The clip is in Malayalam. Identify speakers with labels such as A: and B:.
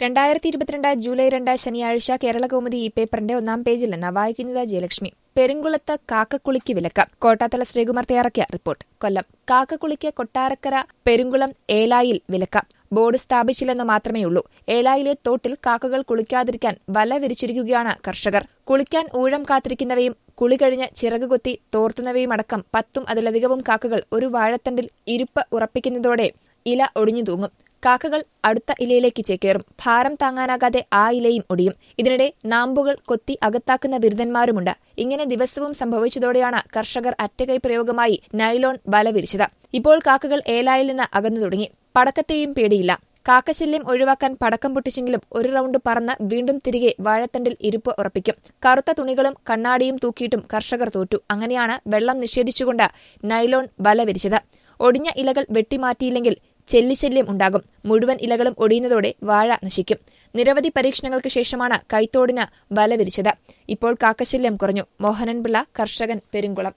A: രണ്ടായിരത്തി ഇരുപത്തിരണ്ട് ജൂലൈ രണ്ട് ശനിയാഴ്ച കേരളകൗമുദി ഈ പേപ്പറിന്റെ ഒന്നാം പേജിൽ നിന്ന് വായിക്കുന്നത് ജയലക്ഷ്മി പെരുങ്കുളത്ത് കാക്കക്കുളിക്ക് വിലക്ക് കോട്ടാത്തല ശ്രീകുമാർ തയ്യാറാക്കിയ റിപ്പോർട്ട് കൊല്ലം കാക്കക്കുളിക്ക് കൊട്ടാരക്കര പെരുങ്കുളം ഏലായിൽ വിലക്ക് ബോർഡ് സ്ഥാപിച്ചില്ലെന്ന് മാത്രമേയുള്ളൂ ഏലായിലെ തോട്ടിൽ കാക്കകൾ കുളിക്കാതിരിക്കാൻ വല വിരിച്ചിരിക്കുകയാണ് കർഷകർ കുളിക്കാൻ ഊഴം കാത്തിരിക്കുന്നവയും കുളി കഴിഞ്ഞ് ചിറക് കൊത്തി തോർത്തുന്നവയുമടക്കം പത്തും അതിലധികവും കാക്കകൾ ഒരു വാഴത്തണ്ടിൽ ഇരുപ്പ് ഉറപ്പിക്കുന്നതോടെ ഇല ഒടിഞ്ഞു തൂങ്ങും കാക്കകൾ അടുത്ത ഇലയിലേക്ക് ചേക്കേറും ഭാരം താങ്ങാനാകാതെ ആ ഇലയും ഒടിയും ഇതിനിടെ നാമ്പുകൾ കൊത്തി അകത്താക്കുന്ന ബിരുദന്മാരുമുണ്ട് ഇങ്ങനെ ദിവസവും സംഭവിച്ചതോടെയാണ് കർഷകർ അറ്റകൈ പ്രയോഗമായി നൈലോൺ വല വിരിച്ചത് ഇപ്പോൾ കാക്കകൾ ഏലായിൽ നിന്ന് അകന്നു തുടങ്ങി പടക്കത്തെയും പേടിയില്ല കാക്കശല്യം ഒഴിവാക്കാൻ പടക്കം പൊട്ടിച്ചെങ്കിലും ഒരു റൗണ്ട് പറന്ന് വീണ്ടും തിരികെ വാഴത്തണ്ടിൽ ഇരുപ്പ് ഉറപ്പിക്കും കറുത്ത തുണികളും കണ്ണാടിയും തൂക്കിയിട്ടും കർഷകർ തോറ്റു അങ്ങനെയാണ് വെള്ളം നിഷേധിച്ചുകൊണ്ട് നൈലോൺ വല വിരിച്ചത് ഒടിഞ്ഞ ഇലകൾ വെട്ടിമാറ്റിയില്ലെങ്കിൽ ചെല്ലിശല്യം ഉണ്ടാകും മുഴുവൻ ഇലകളും ഒടിയുന്നതോടെ വാഴ നശിക്കും നിരവധി പരീക്ഷണങ്ങൾക്ക് ശേഷമാണ് കൈത്തോടിന് വല വിരിച്ചത് ഇപ്പോൾ കാക്കശല്യം കുറഞ്ഞു മോഹനൻപിള്ള കർഷകൻ പെരുങ്കുളം